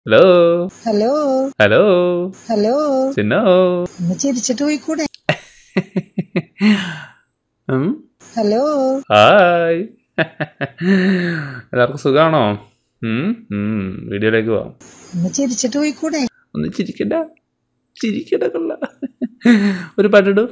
Hello hello hello hello ചിന്നോ ഒന്ന് ചിരിച്ചിട്ട് പോയിക്കൂടെ ഉം, ഹലോ ഹായ് എല്ലാവർക്കും സുഖാണോ ഉം, ഉം, വീഡിയോയിലേക്ക് പോവാം ഒന്ന് ചിരിച്ചിട്ട് പോയിക്കൂടെ ഒന്ന് ചിരിക്കണ്ട ചിരിക്കണ്ട കൊള്ള ഒരു പാട്ടിടൂ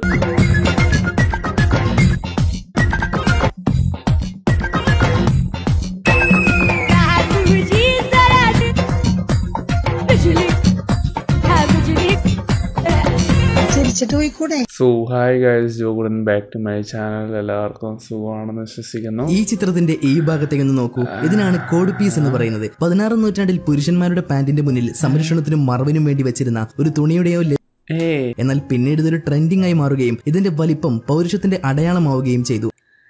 ചിരിച്ചിട്ട് പോയിക്കൂടെ സോ ഹായ് ഗൈസ് ജോഗുഡൻ ബാക്ക് ടു മൈ ചാനൽ എല്ലാവർക്കും സുഖമാണെന്ന് വിശ്വസിക്കുന്നു ഈ ചിത്രത്തിന്റെ ഈ ഭാഗത്തേക്ക് ഒന്ന് നോക്കൂ ഇതിനാണ് കോഡ് പീസ് എന്ന് പറയുന്നത് പതിനാറാം നൂറ്റാണ്ടിൽ പുരുഷന്മാരുടെ പാന്റിന്റെ മുന്നിൽ സംരക്ഷണത്തിനും മറവിനും വേണ്ടി വെച്ചിരുന്ന ഒരു തുണിയുടെയോ ലെ- ഏ എന്നാൽ പിന്നീട് ഇതൊരു ട്രെൻഡിംഗ് ആയി മാറുകയും ഇതിന്റെ വലിപ്പം പൗരുഷത്തിന്റെ അടയാളമാവുകയും ചെയ്തു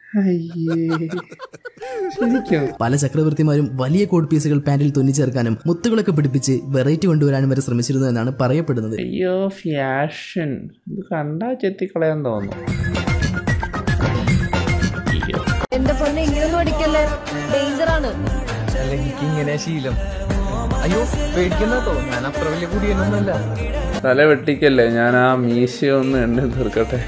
ശരിക്കും പല ചക്രവർത്തിമാരും വലിയ കോഡ് പീസുകൾ പാന്റിൽ തുന്നിച്ചേർക്കാനും മുത്തുകളൊക്കെ പിടിപ്പിച്ച് വെറൈറ്റി കൊണ്ടുവരാനും വരെ ശ്രമിച്ചിരുന്നു എന്നാണ് പറയപ്പെടുന്നത് അയ്യോ ഫാഷൻ ഇത് കണ്ടാ ചെത്തിക്കളയാൻ തോന്നുന്നു അയ്യോ. എന്റെ പൊന്നെ ഇങ്ങനെയൊന്നും അടിക്കല്ലേ ഡേഞ്ചർ ആണ് അല്ല എനിക്ക് ഇങ്ങനെ ശീലം അയ്യോ പേടിക്കുന്നോ ഞാൻ അത്ര വലിയ കുടിയൊന്നുമല്ല തല വെട്ടിക്കല്ലേ ഞാൻ ആ മീശ ഒന്ന് എണ്ണി തീർക്കട്ടെ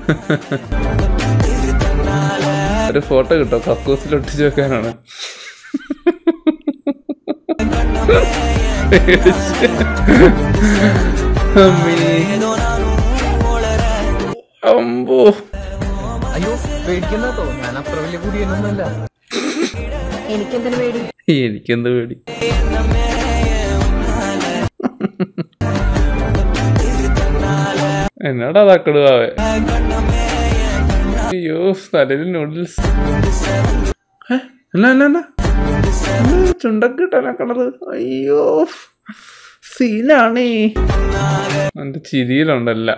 ഒരു ഫോട്ടോ കിട്ടോ കക്കൂസിൽ ഒട്ടിച്ചു വെക്കാനാണ് അമ്മേ. അമ്പോ അയ്യോ പേടിക്കുന്നോ ഞാൻ അത്ര വലിയ കുടിയൊന്നുമല്ല എനിക്കെന്തിനു പേടി എനിക്കെന്ത് പേടി എന്നാടാ തക്കടുവാവേ അയ്യോ തലയിൽ നൂഡിൽസ് എന്നാ എന്നാ എന്നാ എന്നാ ചുണ്ടൊക്കെ ഇട്ടാ കളറ് അയ്യോ സീനാണേ എന്റെ ചിരിയിലുണ്ടല്ല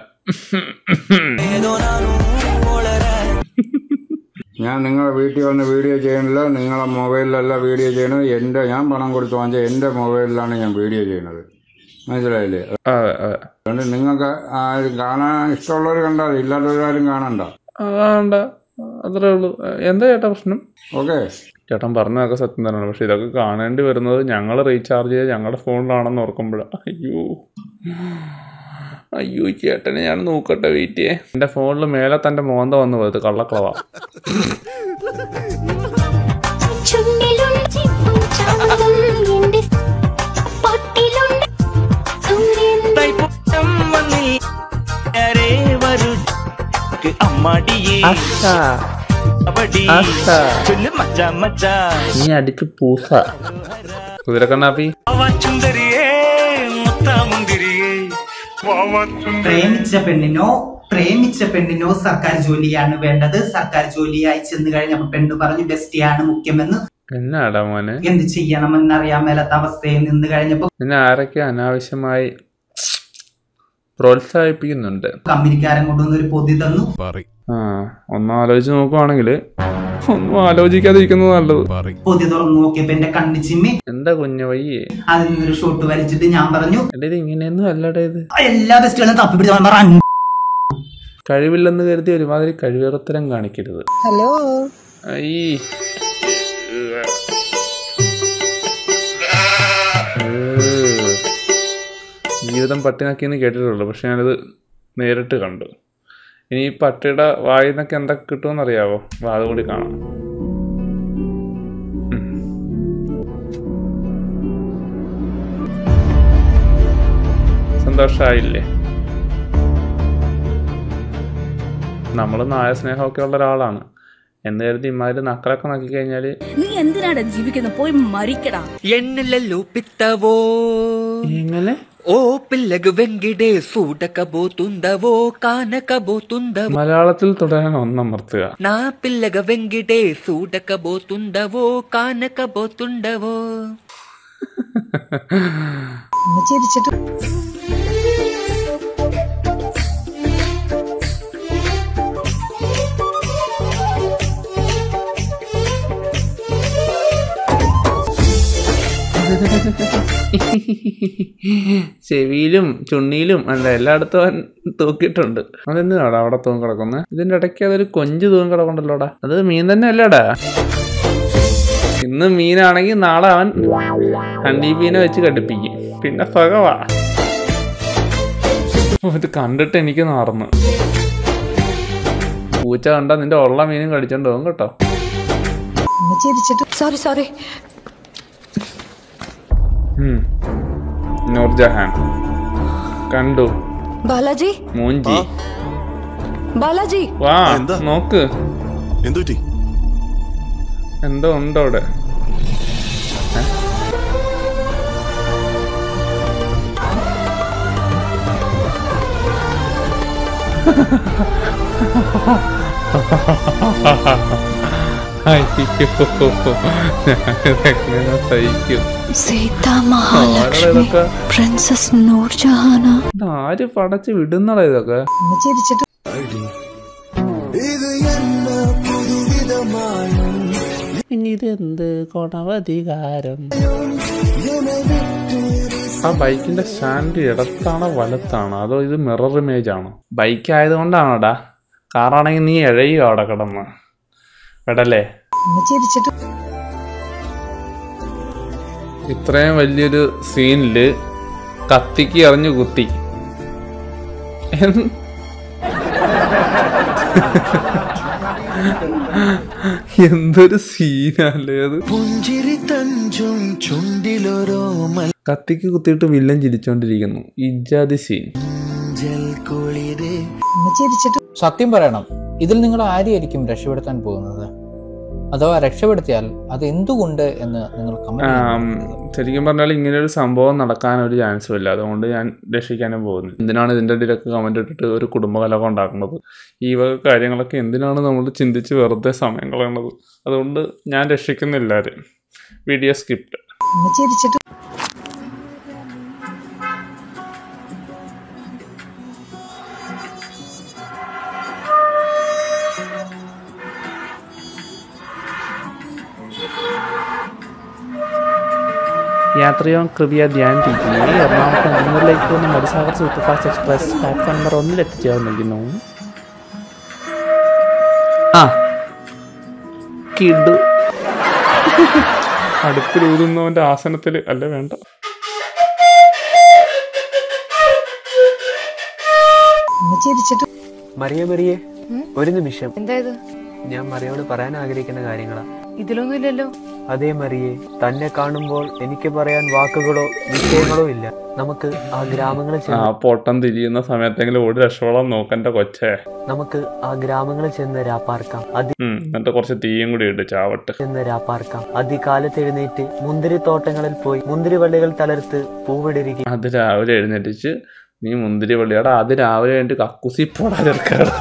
ഞാൻ നിങ്ങളെ വീട്ടിൽ വന്ന് വീഡിയോ ചെയ്യണില്ല നിങ്ങളെ മൊബൈലിലല്ല വീഡിയോ ചെയ്യണത് എൻ്റെ ഞാൻ പണം കൊടുത്ത് വാങ്ങിച്ച എൻ്റെ മൊബൈലിലാണ് ഞാൻ വീഡിയോ ചെയ്യണത് മനസ്സിലായില്ലേ അതെ അതെ അതുകൊണ്ട് നിങ്ങൾക്ക് ആരും കാണാൻ ഇഷ്ടമുള്ളവർ കണ്ടാൽ മതി ഇല്ലാത്തവരാരും കാണണ്ട ആ, വേണ്ട അത്രേ ഉള്ളൂ എന്താ ചേട്ടാ പ്രശ്നം ഓക്കെ ചേട്ടൻ പറഞ്ഞതൊക്കെ സത്യം തന്നെയാണ് പക്ഷെ ഇതൊക്കെ കാണേണ്ടി വരുന്നത് ഞങ്ങൾ റീചാർജ് ചെയ്ത് ഞങ്ങളുടെ ഫോണിലാണെന്ന് ഓർക്കുമ്പോഴാണ് അയ്യോ അയ്യോ ഈ ചേട്ടനെ ഞാൻ നോക്കട്ടെ വെയിറ്റ് ചെയ്യേ എൻ്റെ ഫോണിൽ മേലെ തൻ്റെ മോന്ത വന്ന് പോയത് കള്ളക്കളവാ ചുണ്ടിലുണ്ട് ചിപ്പും ചാമ്പും എന്റെ പൊട്ടിലുണ്ട് സൂര്യൻ അമ്മാടിയേ കബഡി ചൊല്ലു മച്ച മച്ച നീ അടിച്ച് പൂസ കുതിരക്കണ്ണാപ്പി ചുന്ദരിയേ മുത്താമുന്തിരിയേ പ്രേമിച്ച പെണ്ണിനോ പ്രേമിച്ച പെണ്ണിനോ സർക്കാർ ജോലിയാണ് വേണ്ടത് സർക്കാർ ജോലിയായി ചെന്ന് കഴിഞ്ഞപ്പോൾ പെണ്ണ് പറഞ്ഞു ബെസ്റ്റിയാണ് മുഖ്യമെന്ന് എന്നാടാ മോനെ എന്ത് ചെയ്യണമെന്നറിയാൻ മേലാത്ത അവസ്ഥയിൽ നിന്ന് കഴിഞ്ഞപ്പോൾ നിന്നെ ആരൊക്കെ അനാവശ്യമായി പ്രോത്സാഹിപ്പിക്കുന്നുണ്ട് കമ്പനിക്കാരൻ കൊണ്ടുവന്ന് ഒരു പൊതി തന്നു ആ ഒന്ന് ആലോചിച്ച് നോക്കുവാണെങ്കിൽ ഒന്നും ആലോചിക്കാതിരിക്കുന്നത് നല്ലത് പൊതി തുറന്നു നോക്കിയപ്പോ എന്റെ കണ്ണ് ചിമ്മി എന്താ കുഞ്ഞു വയ്യേ അതിൽ നിന്നൊരു ഷോട്ട് വലിച്ചിട്ട് ഞാൻ പറഞ്ഞു എടാ ഇത് ഇങ്ങനെയൊന്നും അല്ലടാ ഇത് എല്ലാ ബെസ്റ്റുകളും തപ്പിപ്പിടിച്ച് അവൻ പറഞ്ഞു കഴിവില്ലെന്ന് കരുതി ഒരുമാതിരി കഴിവേറത്തരം കാണിക്കരുത് ഹലോ ഐ ഏ. ജീവിതം പട്ടിണക്കിന്ന് കേട്ടിട്ടുള്ളൂ പക്ഷെ ഞാനത് നേരിട്ട് കണ്ടു ഇനി ഈ പട്ടിയുടെ വായിൽ നിന്നൊക്കെ എന്തൊക്കെ കിട്ടുമെന്ന് അറിയാവോ വാ അതുകൂടി കാണാം ഉം. സന്തോഷായില്ലേ നമ്മൾ നായ സ്നേഹമൊക്കെ ഉള്ള ഒരാളാണ് എന്ന് കരുതി ഇമാതിരി നക്കലൊക്കെ നോക്കി കഴിഞ്ഞാൽ നീ എന്തിനാടാ ജീവിക്കുന്നത് പോയി മരിക്കടാ ఎన్నెలలో పిత్తవో എങ്ങനെ ఓ పిల్లగు వెంగిడే సూడకబోతుందవో కానకబోతుందవో മലയാളത്തിൽ തുടരാൻ ഒന്നമർത്തുക నా పిల్లగ వెంగిడే సూడకబోతుందవో కానకబోతుండవో ഒന്ന് ചിരിച്ചിട്ട് ചെവിയിലും ചുണ്ണിയിലും അല്ല എല്ലായിടത്തും അവൻ തൂക്കിയിട്ടുണ്ട് അതെന്തിനാടാ അവിടെ തൂങ്ങി കിടക്കുന്നത് ഇതിന്റെ ഇടയ്ക്ക് അതൊരു കൊഞ്ച് തൂങ്ങി കിടക്കണ്ടല്ലോടാ അത് മീൻ തന്നെ അല്ലേടാ ഇന്ന് മീനാണെങ്കിൽ നാളെ അവൻ ഹണ്ടീബീനെ വെച്ച് കടുപ്പിക്കും പിന്നെ സുഖവാ ഓ, ഇത് കണ്ടിട്ട് എനിക്ക് നാർന്ന് പൂച്ച കണ്ട നിന്റെ ഉള്ള മീനും കടിച്ചോണ്ട് പോകും കേട്ടോ ഒന്ന് ചിരിച്ചിട്ട് സോറി സോറി ഉം. നൂർജഹാൻ കണ്ടു ബാലാജി മൂഞ്ചി ബാലാജി വാ എന്താ? നോക്ക് എന്തുപറ്റി എന്തോ ഉണ്ടോ അവിടെ ഏ? അയ്യോ ഞാനിതെങ്ങനെ സഹിക്കും സീതാ ആരാടാ ഇതൊക്കെ പ്രിൻസസ് നൂർജഹാന ഇത് ആര് പടച്ച് വിടുന്നടാ ഇതൊക്കെ ഒന്ന് ചിരിച്ചിട്ട് ഇനി ഇതെന്ത് കൊണവധികാരം ആ ബൈക്കിന്റെ സ്റ്റാൻഡ് ഇടത്താണോ വലത്താണോ അതോ ഇത് മിറർ ഇമേജ് ആണോ ബൈക്ക് ആയതുകൊണ്ടാണോടാ കാറാണെങ്കിൽ നീ എഴയോ അവിടെ കിടന്ന് എടല്ലേ ഒന്ന് ചിരിച്ചിട്ട് ഇത്രയും വലിയൊരു സീനില് കത്തിക്ക് എറിഞ്ഞു കുത്തി എന്ത്? എന്തൊരു സീനല്ലേ അത് കത്തിക്ക് കുത്തിയിട്ട് വില്ലൻ ചിരിച്ചോണ്ടിരിക്കുന്നു ഇജാതി സീൻ ഒന്ന് ചിരിച്ചിട്ട് സത്യം പറയണം ഇതിൽ നിങ്ങൾ ആരെയായിരിക്കും രക്ഷപ്പെടുത്താൻ പോകുന്നത് അഥവാ രക്ഷപ്പെടുത്തിയാൽ അത് എന്തുകൊണ്ട് എന്ന് നിങ്ങൾ ആം, കമന്റ് ശരിക്കും പറഞ്ഞാൽ ഇങ്ങനെ ഒരു സംഭവം നടക്കാൻ ഒരു ചാൻസും ഇല്ല അതുകൊണ്ട് ഞാൻ രക്ഷിക്കാനും പോകുന്നു എന്തിനാണ് ഇതിൻ്റെ ഇടയിലൊക്കെ കമന്റ് ഇട്ടിട്ട് ഒരു കുടുംബകലകം ഉണ്ടാക്കുന്നത് ഈ വക കാര്യങ്ങളൊക്കെ എന്തിനാണ് നമ്മൾ ചിന്തിച്ച് വെറുതെ സമയം കളയണത് അതുകൊണ്ട് ഞാൻ രക്ഷിക്കുന്നില്ല ആരും വീഡിയോ സ്കിപ്റ്റ് ഒന്ന് ചിരിച്ചിട്ട് യാത്രയോ കൃപയ ധ്യാൻ തിരികെ എറണാകുളത്ത് നെടുങ്ങൂരിലേക്ക് പോകുന്ന Marusagar superfast express platform number ഒന്നിൽ എത്തിച്ചേർന്നിരിക്കുന്നു ആ കിടു അടുപ്പിൽ ഊതുന്നവന്റെ ആസനത്തിൽ അല്ല വേണ്ട ഒന്ന് ചിരിച്ചിട്ട് മറിയ മറിയെ ഒരു നിമിഷം എന്തായത് ഞാൻ മറിയോട് പറയാൻ ആഗ്രഹിക്കുന്ന കാര്യങ്ങളാ ഇതിലൊന്നും ഇല്ലല്ലോ അതേ മറിയെ തന്നെ കാണുമ്പോൾ എനിക്ക് പറയാൻ വാക്കുകളോ വിഷയങ്ങളോ ഇല്ല നമുക്ക് ആ ഗ്രാമങ്ങളിൽ ആ ചെന്ന് പൊട്ടം തിരിയുന്ന സമയത്തെങ്കിലും ഓടി രക്ഷപ്പെടാൻ നോക്കണ്ട കൊച്ചേ നമുക്ക് ആ ഗ്രാമങ്ങളിൽ ചെന്ന് രാപ്പാർക്കാം അതി ഉം, എന്നിട്ട് കുറച്ച് തീയും കൂടി ഇട്ട് ചാവട്ട് ചെന്ന് രാപ്പാർക്കാം അതികാലത്ത് എഴുന്നേറ്റ് മുന്തിരിത്തോട്ടങ്ങളിൽ പോയി മുന്തിരിവള്ളികൾ തളർത്ത് പൂവിടിരിക്കും അത് രാവിലെ എഴുന്നേറ്റിച്ച് നീ മുന്തിരി വള്ളിയുടെ അത് രാവിലെ കഴിഞ്ഞിട്ട് കക്കുസി പോടാ ചെറുക്കാട്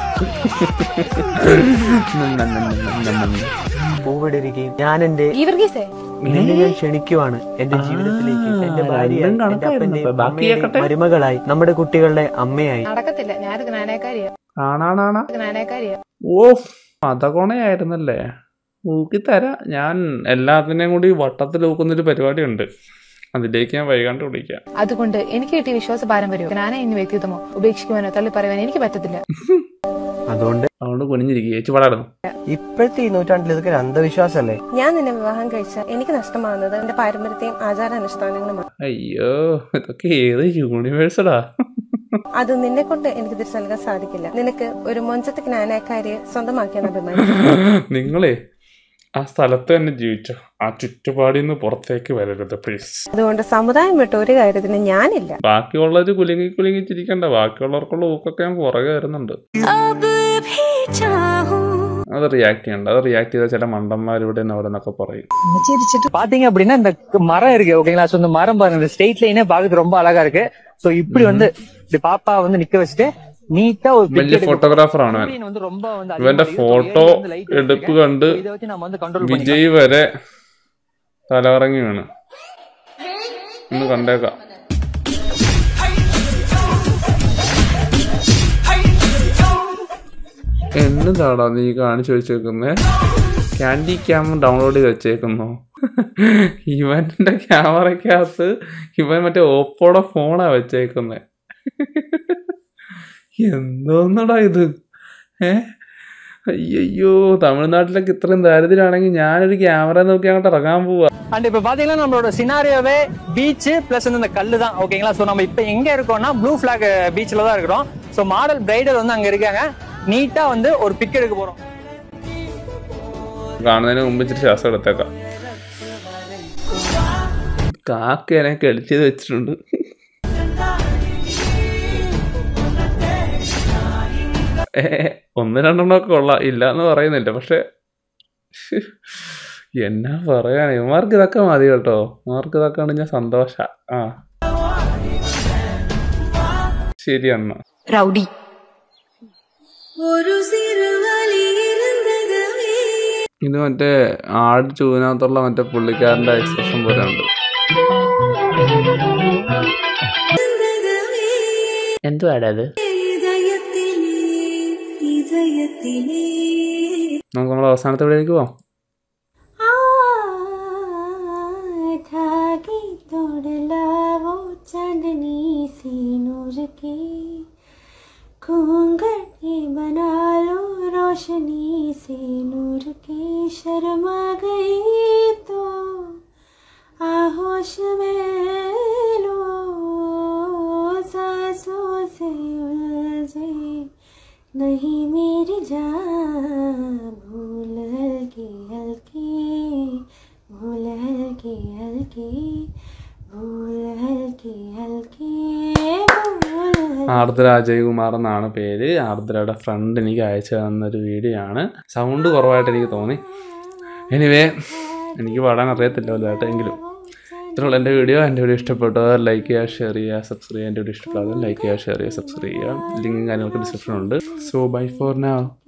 പൂവിടിരിക്കുകയും ഞാൻ എന്റെ ഈ വർഗീസേ നിന്നെ ഞാൻ ക്ഷണിക്കുവാണ് എന്റെ ജീവിതത്തിലേക്ക് എന്റെ ഭാര്യ രണ്ടും എന്റെ കണക്കായിരുന്നു. അപ്പന്റെ അപ്പൊ ബാക്കി അമ്മയുടെയും കേക്കട്ടെ. മരുമകളായി നമ്മുടെ കുട്ടികളുടെ അമ്മയായി നടക്കത്തില്ല ഞാനൊരു ജ്ഞാനക്കാരിയാ ആണാണാണാ ജ്ഞാനക്കാരിയാ ഓ മതകൊണയായിരുന്നല്ലേ ഊക്കി തരാം ഞാൻ എല്ലാത്തിനെയും കൂടി വട്ടത്തിൽ ഊക്കുന്നൊരു പരിപാടിയുണ്ട് അതിലേക്ക് ഞാൻ വൈകാണ്ട് വിളിക്കാം അതുകൊണ്ട് എനിക്ക് കിട്ടിയ വിശ്വാസ പാരമ്പര്യമോ ജ്ഞാന ഇനി വ്യക്തിത്വമോ ഉപേക്ഷിക്കുവാനോ തള്ളി പറയുവാൻ എനിക്ക് പറ്റത്തില്ല അതുകൊണ്ട് അതുകൊണ്ട് കുനിഞ്ഞിരിക്കുക ചേച്ചി പാടായിരുന്നു ഇപ്പോഴത്തെ ഈ നൂറ്റാണ്ടിൽ ഇതൊക്കെ ഒരു അന്ധവിശ്വാസമല്ലേ ഞാൻ നിന്നെ വിവാഹം കഴിച്ചാൽ എനിക്ക് നഷ്ടമാകുന്നത് എന്റെ പാരമ്പര്യത്തെയും ആചാരാനുഷ്ഠാനങ്ങളുമാണ് അയ്യോ ഇതൊക്കെ ഏത് യൂണിവേഴ്സടാ അത് നിന്നെ കൊണ്ട് എനിക്ക് തിരിച്ചു നൽകാൻ സാധിക്കില്ല നിനക്ക് ഒരു മൊഞ്ചത്ത് ജ്ഞാനക്കാരിയെ സ്വന്തമാക്കിയാണ് അഭിമാനിക്കും നിങ്ങളെ ആ സ്ഥലത്ത് തന്നെ ജീവിച്ചോ ആ ചുറ്റുപാടിൽ നിന്ന് പുറത്തേക്ക് വരരുത് പ്ലീസ് അതുകൊണ്ട് സമുദായം വിട്ട ഒരു കാര്യത്തിന് ഞാനില്ല ബാക്കിയുള്ളവര് കുലുങ്ങി കുലുങ്ങി ചിരിക്കണ്ട ബാക്കിയുള്ളവർക്കുള്ള ഊക്കൊക്കെ ഞാൻ പുറകെ വരുന്നുണ്ട് അത് റിയാക്ട് ചെയ്യണ്ട അത് റിയാക്ട് ചെയ്താൽ ചില മണ്ടന്മാർ ഇവിടെ നിന്ന് അവിടെ നിന്നൊക്കെ പറയും ഒന്ന് ചിരിച്ചിട്ട് பாத்தீங்க அப்படின்னா இந்த மரம் இருக்கு ஓகேங்களா சோ இந்த மரம் பாருங்க இந்த ஸ்ட்ரெயிட் லைனே பாக்குறது ரொம்ப அழகா இருக்கு சோ இப்படி வந்து இப்படி பாப்பா வந்து நிக்க வச்சுட்டு நீட்டா ஒரு pic വലിയ எடுக்க ഫോട്ടോഗ്രാഫർ ആണ് അവൻ. screen வந்து ரொம்ப வந்து ഇവന്റെ அதிகமா ഫോട്ടോ இருக்கு. வந்து light എടുപ്പ് வச்சிருக்கேன். കണ്ട് இதை வச்சு நம்ம வந்து control பண்ணிக்கலாம். വിജയ് വരെ തലകറങ്ങി വീണ് ഒന്ന് കണ്ടേക്കാം എന്നതാടാ നീ കാണിച്ചു വെച്ചേക്കുന്നേ ക്യാൻഡി ക്യാം ഡൗൺലോഡ് ചെയ്ത് വെച്ചേക്കുന്നു ഇവന്റെ ക്യാമറയ്ക്കകത്ത് ഇവൻ മറ്റേ ഓപ്പോടെ ഫോണാ വെച്ചേക്കുന്നേ എന്തോന്നടാ ഇത് ഏ അയ്യോ തമിഴ്നാട്ടിലൊക്കെ ഇത്രയും ദാരിദ്ര്യമാണെങ്കിൽ ഞാനൊരു ക്യാമറ നോക്കി അങ്ങോട്ട് ഇറങ്ങാൻ പോവാ அண்ட் இப்ப பாத்தீங்கன்னா நம்மளோட சினாரியோவே பீச் பிளஸ் வந்து இந்த கல்லு தான் ஓகேங்களா சோ நம்ம இப்ப எங்க இருக்கோம்னா ப்ளூ பிளாக் பீச்ல தான் இருக்கிறோம் சோ மாடல் பிரைடல் வந்து அங்க இருக்காங்க நீட்டா வந்து ஒரு பிக் எடுக்க போறோம் കാണുന്നതിന് മുമ്പ് ഇച്ചിരി ശ്വാസം എടുത്തേക്കാം കാക്കേനെ കെളിച്ച് വെച്ചിട്ടുണ്ട് ഏ, ഒന്ന് രണ്ടെണ്ണമൊക്കെ കൊള്ളാം ഇല്ല എന്ന് പറയുന്നില്ല പക്ഷെ ശ്ശ്, എന്നാ പറയാൻ ഇവന്മാർക്ക് ഇതൊക്കെ മതി കേട്ടോ ഇവന്മാർക്ക് ഇതൊക്കെ ആണ് ഞാൻ സന്തോഷ ആ ശരി അണ്ണ ரவுடி ഇത് മറ്റേ ആട് ചൂവിനകത്തുള്ള മറ്റേ പുള്ളിക്കാരന്റെ എക്സ്പ്രഷൻ പോലെ ഉണ്ട് എന്തുവാടാ അത് നമുക്ക് നമ്മൾ അവസാനത്തെ എവിടേക്ക് പോവാം धागे तोड़ लावो चांदनी सी नूर के घूंघट ये बना लो रोशनी से नूर के शर्मा गई तो आहोश में लो सांसों से उलझे नहीं मेरी जान भूल हल्की हल्की भूल हल्की हल्की भूल हल्की हल्की भूल ആർദ്ര അജയ്കുമാർ എന്നാണ് പേര് ആർദ്രയുടെ ഫ്രണ്ട് എനിക്ക് അയച്ചു തന്നൊരു വീഡിയോ ആണ് സൗണ്ട് കുറവായിട്ട് എനിക്ക് തോന്നി എനിവേ എനിക്ക് പാടാൻ അറിയത്തില്ല വലുതായിട്ട് എങ്കിലും ഇത്രയുള്ള എൻ്റെ വീഡിയോ എൻ്റെ വീഡിയോ ഇഷ്ടപ്പെട്ടവർ ലൈക്ക് ചെയ്യുക ഷെയർ ചെയ്യുക സബ്സ്ക്രൈബ് ചെയ്യുക എൻ്റെ വീഡിയോ ഇഷ്ടപ്പെടാതെ ലൈക്ക് ചെയ്യുക ഷെയർ ചെയ്യുക സബ്സ്ക്രൈബ് ചെയ്യുക ലിങ്കും കാര്യങ്ങളൊക്കെ ഡിസ്ക്രിപ്ഷനുണ്ട് സോ ബൈ ഫോർ നൗ